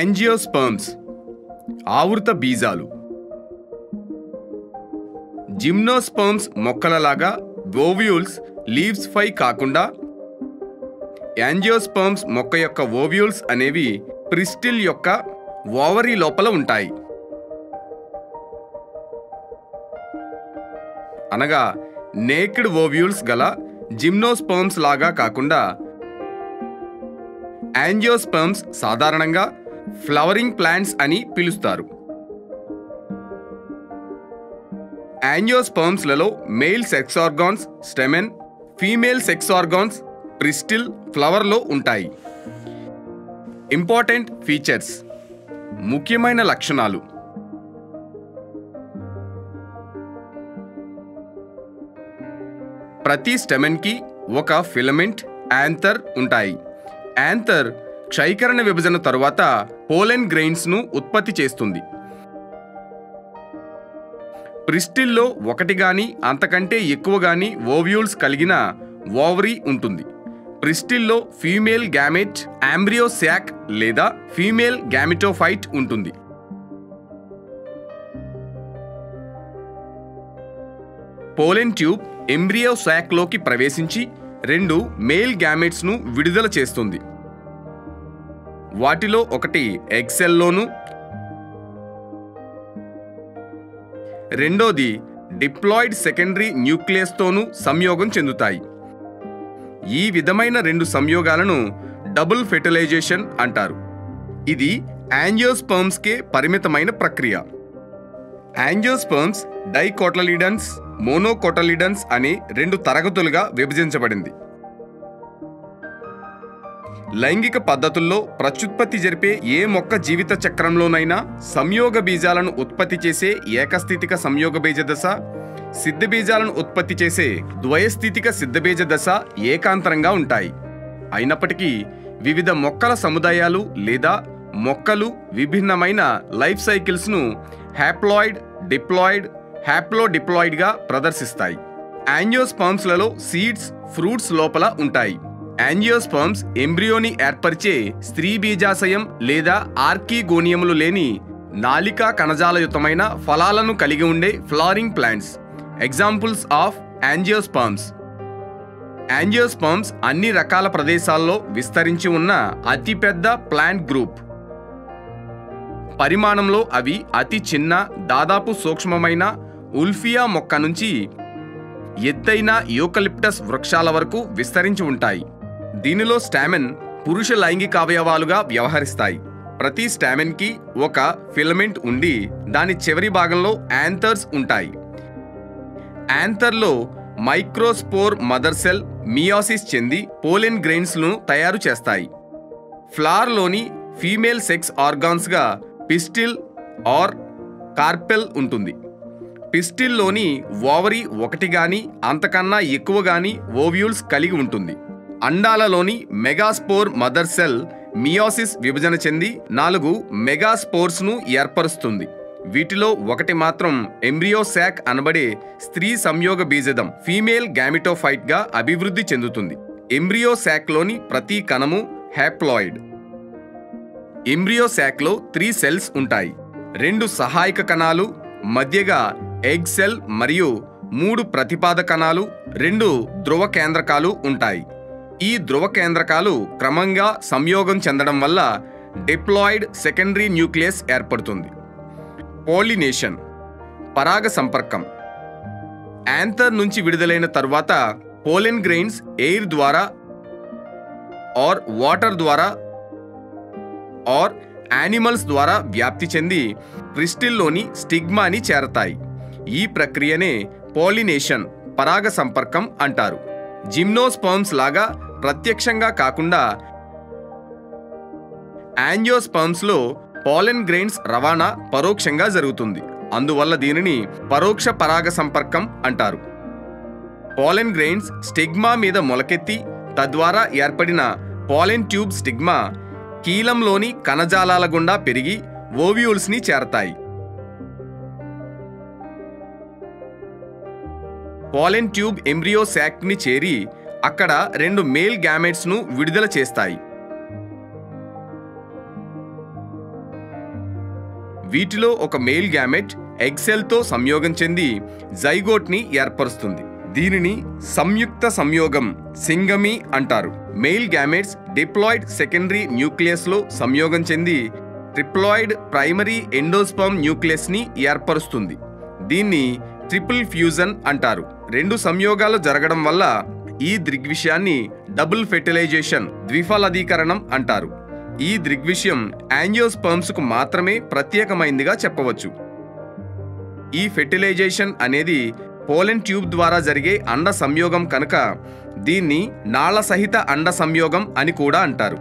angiosperms ఆవృత బీజాలు gymnosperms మొక్కలలాగా ఓవ్యూల్స్ లీవ్స్ పై కాకుండా యాంజియోస్పర్మ్స్ మొక్క యొక్క ఓవ్యూల్స్ అనేవి ప్రిస్టిల్ యొక్క ఓవరీ లోపల ఉంటాయి అనగా నేక్డ్ ఓవ్యూల్స్ గల జిమ్నోస్పర్మ్స్ లాగా కాకుండా యాంజియోస్పర్మ్స్ సాధారణంగా ఫ్లవరింగ్ ప్లాంట్స్ అని పిలుస్తారు యాంజియోస్పర్మ్స్లలో male sex organs stamen female sex organs pistil ఫ్లవర్లో ఉంటాయి ఇంపార్టెంట్ ఫీచర్స్ ముఖ్యమైన లక్షణాలు ప్రతి స్టెమెన్కి ఒక ఫిలమెంట్ యాంథర్ ఉంటాయి యాంథర్ క్షయకరణ విభజన తరువాత పోలెన్ గ్రెయిన్స్ను ఉత్పత్తి చేస్తుంది ప్రిస్టిల్లో ఒకటి గాని అంతకంటే ఎక్కువ గాని ఓవ్యూల్స్ కలిగిన ఓవరీ ఉంటుంది ప్రిస్టిల్లో ఫీమేల్ గ్యామెట్ ఆంబ్రియోసాక్ లేదా ఫీమేల్ గ్యామిటోఫైట్ ఉంటుంది పోలెన్ ట్యూబ్ ఎంబ్రియో శాక్లోకి ప్రవేశించి రెండు మేల్ గ్యామెట్స్ను విడుదల చేస్తుంది వాటిలో ఒకటి ఎక్సెల్లోను రెండోది డిప్లాయిడ్ సెకండరీ న్యూక్లియస్తోనూ సంయోగం చెందుతాయి ఈ విధమైన రెండు సంయోగాలను డబుల్ ఫెర్టిలైజేషన్ అంటారు ఇది యాంజియోస్పర్మ్స్కే పరిమితమైన ప్రక్రియ యాంజియోస్పర్మ్స్ డైకోటలిడన్స్ మోనోకోటలిడన్స్ అనే రెండు తరగతులుగా విభజించబడింది లైంగిక పద్ధతుల్లో ప్రత్యుత్పత్తి జరిపే ఏ మొక్క జీవిత చక్రంలోనైనా సంయోగ బీజాలను ఉత్పత్తి చేసే ఏకస్థితిక సంయోగ బీజ దశ సిద్ధ బీజాలను ఉత్పత్తి చేసే ద్వయస్థితిక సిద్ధబీజ దశ ఏకాంతరంగా ఉంటాయి అయినప్పటికీ వివిధ మొక్కల సముదాయాలు లేదా మొక్కలు విభిన్నమైన లైఫ్ సైకిల్స్ను హ్యాప్లాయిడ్ డిప్లాయిడ్ హ్యాప్లోడిప్లాయిడ్గా ప్రదర్శిస్తాయి యాంజియోస్పర్మ్స్లలో సీడ్స్ ఫ్రూట్స్ లోపల ఉంటాయి యాంజియోస్పర్మ్స్ ఎంబ్రియోని ఏర్పరిచే స్త్రీ బీజాశయం లేదా ఆర్కీగోనియములు లేని నాలికా కణజాలయుతమైన ఫలాలను కలిగి ఉండే flowering plants examples of angiosperms angiosperms అన్ని రకాల ప్రదేశాల్లో విస్తరించి ఉన్న అతిపెద్ద ప్లాంట్ గ్రూప్ పరిమాణంలో అవి అతి చిన్న దాదాపు సూక్ష్మమైన ఉల్ఫియా మొక్క నుంచి ఎత్తైన యూకలిప్టస్ వృక్షాల వరకు విస్తరించి ఉంటాయి దీనిలో స్టామెన్ పురుష లైంగిక అవయవాలుగా వ్యవహరిస్తాయి ప్రతి స్టామెన్కి ఒక ఫిలమెంట్ ఉండి దాని చివరి భాగంలో యాంథర్స్ ఉంటాయి యాంథర్లో మైక్రోస్పోర్ మదర్ సెల్ మియాసిస్ చెంది పోలెన్ గ్రెయిన్స్ను తయారు చేస్తాయి ఫ్లార్లోని ఫీమేల్ సెక్స్ ఆర్గాన్స్గా పిస్టిల్ ఆర్ కార్పెల్ ఉంటుంది పిస్టిల్లోని ఓవరీ ఒకటి గాని అంతకన్నా ఎక్కువ గాని ఓవ్యూల్స్ కలిగి ఉంటుంది అండాలలోని మెగాస్పోర్ మదర్ సెల్ మియోసిస్ విభజన చెంది నాలుగు మెగాస్పోర్స్ను ఏర్పరుస్తుంది వీటిలో ఒకటి మాత్రం ఎంబ్రియోసాక్ అనబడే స్త్రీ సంయోగ బీజదం ఫీమేల్ గ్యామిటోఫైట్ గా అభివృద్ధి చెందుతుంది ఎంబ్రియోసాక్లోని ప్రతి కణము హ్యాప్లాయిడ్ ఎంబ్రియోసాక్లో త్రీ సెల్స్ ఉంటాయి రెండు సహాయక కణాలు మధ్యగా ఎగ్ సెల్ మరియు మూడు ప్రతిపాద కణాలు రెండు ధ్రువ కేంద్రకాలు ఉంటాయి ఈ ధ్రువ కేంద్రకాలు క్రమంగా సంయోగం చెందడం వల్ల డిప్లాయిడ్ సెకండరీ న్యూక్లియస్ ఏర్పడుతుంది పోలినేషన్ పరాగ సంపర్కం యాంథర్ నుంచి విడుదలైన తరువాత పోలెన్ గ్రెయిన్స్ ఎయిర్ ద్వారా ఆర్ వాటర్ ద్వారా ఆర్ యానిమల్స్ ద్వారా వ్యాప్తి చెంది క్రిస్టిల్లోని స్టిగ్మాని చేరతాయి ఈ ప్రక్రియనే పోలినేషన్ పరాగ సంపర్కం అంటారు జిమ్నోస్పర్మ్స్ లాగా ప్రత్యక్షంగా కాకుండా యాంజియోస్పర్మ్స్లో పాలెన్ గ్రెయిన్స్ రవాణా పరోక్షంగా జరుగుతుంది అందువల్ల దీనిని పరోక్ష పరాగ సంపర్కం అంటారు పాలెన్ గ్రెయిన్స్ స్టిగ్మా మీద మొలకెత్తి తద్వారా ఏర్పడిన పాలెన్ ట్యూబ్ స్టిగ్మా కీలంలోని కణజాలాల గుండా పెరిగి ఓవ్యూల్స్ని చేరతాయి పాలెన్ ట్యూబ్ ఎంబ్రియో శాక్ని చేరి అక్కడ రెండు మేల్ గ్యామెట్స్ను విడుదల చేస్తాయి వీటిలో ఒక మెయిల్ గ్యామెట్ ఎగ్సెల్తో సంయోగం చెంది జైగోట్ని ఏర్పరుస్తుంది దీనిని సంయుక్త సంయోగం సింగమి అంటారు మెయిల్ గ్యామెట్స్ డిప్లాయిడ్ సెకండరీ న్యూక్లియస్లో సంయోగం చెంది ట్రిప్లాయిడ్ ప్రైమరీ ఎండోస్పర్మ్ న్యూక్లియస్ని ఏర్పరుస్తుంది దీన్ని ట్రిపుల్ ఫ్యూజన్ అంటారు రెండు సంయోగాలు జరగడం వల్ల ఈ దృగ్విషయాన్ని డబుల్ ఫెర్టిలైజేషన్ ద్విఫలదీకరణం అంటారు ఈ దృగ్విషయం యాంజియోస్పర్మ్స్కు మాత్రమే ప్రత్యేకమైందిగా చెప్పవచ్చు ఈ ఫెర్టిలైజేషన్ అనేది పోలెన్ ట్యూబ్ ద్వారా జరిగే అండ సంయోగం కనుక దీన్ని నాళ సహిత అండ సంయోగం అని కూడా అంటారు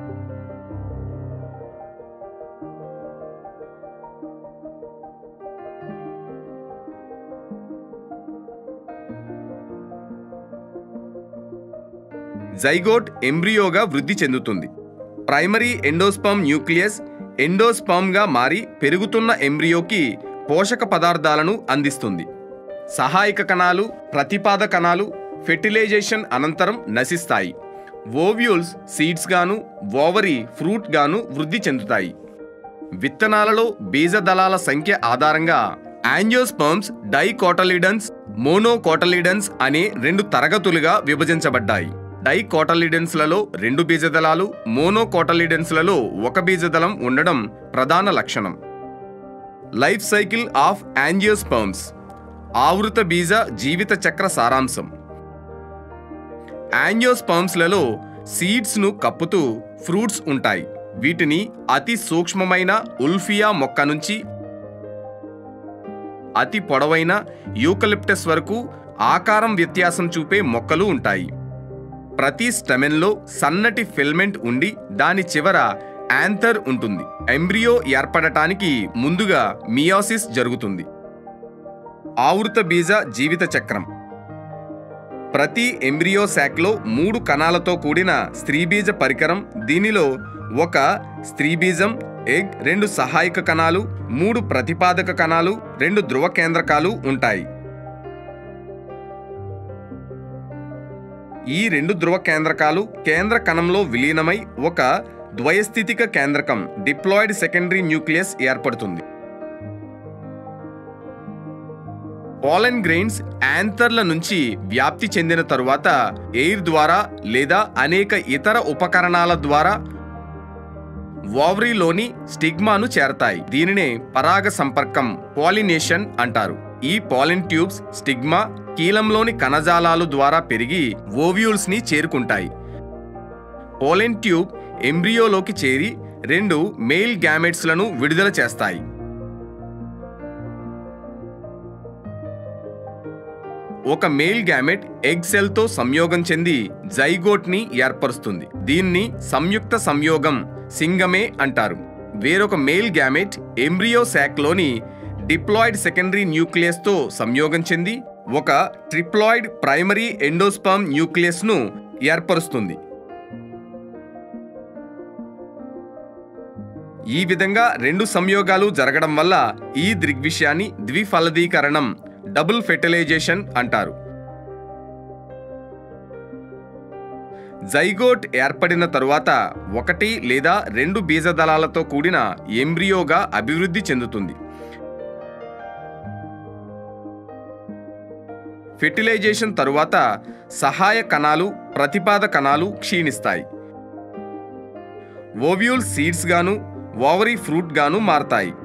జైగోట్ ఎంబ్రియోగా వృద్ధి చెందుతుంది ప్రైమరీ ఎండోస్పర్మ్ న్యూక్లియస్ ఎండోస్పర్మ్గా మారి పెరుగుతున్న ఎంబ్రియోకి పోషక పదార్థాలను అందిస్తుంది సహాయక కణాలు ప్రతిపాద కణాలు ఫెర్టిలైజేషన్ అనంతరం నశిస్తాయి ఓవ్యూల్స్ సీడ్స్ గాను ఓవరీ ఫ్రూట్ గాను వృద్ధి చెందుతాయి విత్తనాలలో బీజదళాల సంఖ్య ఆధారంగా యాంజియోస్పర్మ్స్ డైకోటలిడన్స్ మోనోకోటలిడన్స్ అనే రెండు తరగతులుగా విభజించబడ్డాయి డైకోటలిడెన్స్లలో రెండు బీజదళాలు మోనోకోటలిడెన్స్లలో ఒక బీజదళం ఉండడం ప్రధాన లక్షణం లైఫ్ సైకిల్ ఆఫ్ యాంజియోస్పర్మ్స్ ఆవృత బీజ జీవిత చక్ర సారాంశం యాంజియోస్పర్మ్స్లలో సీడ్స్ను కప్పుతూ ఫ్రూట్స్ ఉంటాయి వీటిని అతి సూక్ష్మమైన ఉల్ఫియా మొక్క నుంచి అతి పొడవైన యూకలిప్టస్ వరకు ఆకారం వ్యత్యాసం చూపే మొక్కలు ఉంటాయి ప్రతి స్టెమెన్లో సన్నటి ఫిల్మెంట్ ఉండి దాని చివర యాంథర్ ఉంటుంది ఎంబ్రియో ఏర్పడటానికి ముందుగా మియోసిస్ జరుగుతుంది ఆవృత బీజ జీవిత చక్రం ప్రతి ఎంబ్రియో శాక్లో మూడు కణాలతో కూడిన స్త్రీబీజ పరికరం దీనిలో ఒక స్త్రీబీజం ఎగ్ రెండు సహాయక కణాలు మూడు ప్రతిపాదక కణాలు రెండు ధ్రువ కేంద్రకాలు ఉంటాయి ఈ రెండు ధ్రువ కేంద్రకాలు కేంద్ర కణంలో విలీనమై ఒక ద్వయస్థితిక కేంద్రకం డిప్లాయిడ్ సెకండరీ న్యూక్లియస్ ఏర్పడుతుంది పాలెన్ గ్రెయిన్స్ యాంథర్ల నుంచి వ్యాప్తి చెందిన తరువాత ఎయిర్ ద్వారా లేదా అనేక ఇతర ఉపకరణాల ద్వారా ఓవరీలోని స్టిగ్మాను చేరతాయి దీనినే పరాగ సంపర్కం పాలినేషన్ అంటారు ఈ పాలిన్ ట్యూబ్స్ స్టిగ్మా కీలంలోని కణజాలాలు ద్వారా పెరిగి ఓవ్యూల్స్ ని చేరుకుంటాయి పోలెన్ ట్యూబ్ ఎంబ్రియోలోకి చేరి రెండు మెయిల్ గ్యామెట్స్లను విడుదల చేస్తాయి ఒక మెయిల్ గ్యామెట్ ఎగ్ సెల్తో సంయోగం చెంది జైగోట్ని ఏర్పరుస్తుంది దీన్ని సంయుక్త సంయోగం సింగమే అంటారు వేరొక మెయిల్ గ్యామెట్ ఎంబ్రియో శాక్లోని డిప్లాయిడ్ సెకండరీ న్యూక్లియస్తో సంయోగం చెంది ఒక ట్రిప్లాయిడ్ ప్రైమరీ ఎండోస్పర్మ్ న్యూక్లియస్ను ఏర్పరుస్తుంది ఈ విధంగా రెండు సంయోగాలు జరగడం వల్ల ఈ దృగ్విషయాన్ని ద్విఫలదీకరణం డబుల్ ఫెర్టిలైజేషన్ అంటారు జైగోట్ ఏర్పడిన తరువాత ఒకటి లేదా రెండు బీజదళాలతో కూడిన ఎంబ్రియోగా అభివృద్ధి చెందుతుంది ఫెర్టిలైజేషన్ తరువాత సహాయ కణాలు ప్రతిపాద కణాలు క్షీణిస్తాయి ఓవ్యూల్ సీడ్స్ గాను ఓవరీ ఫ్రూట్ గాను మారతాయి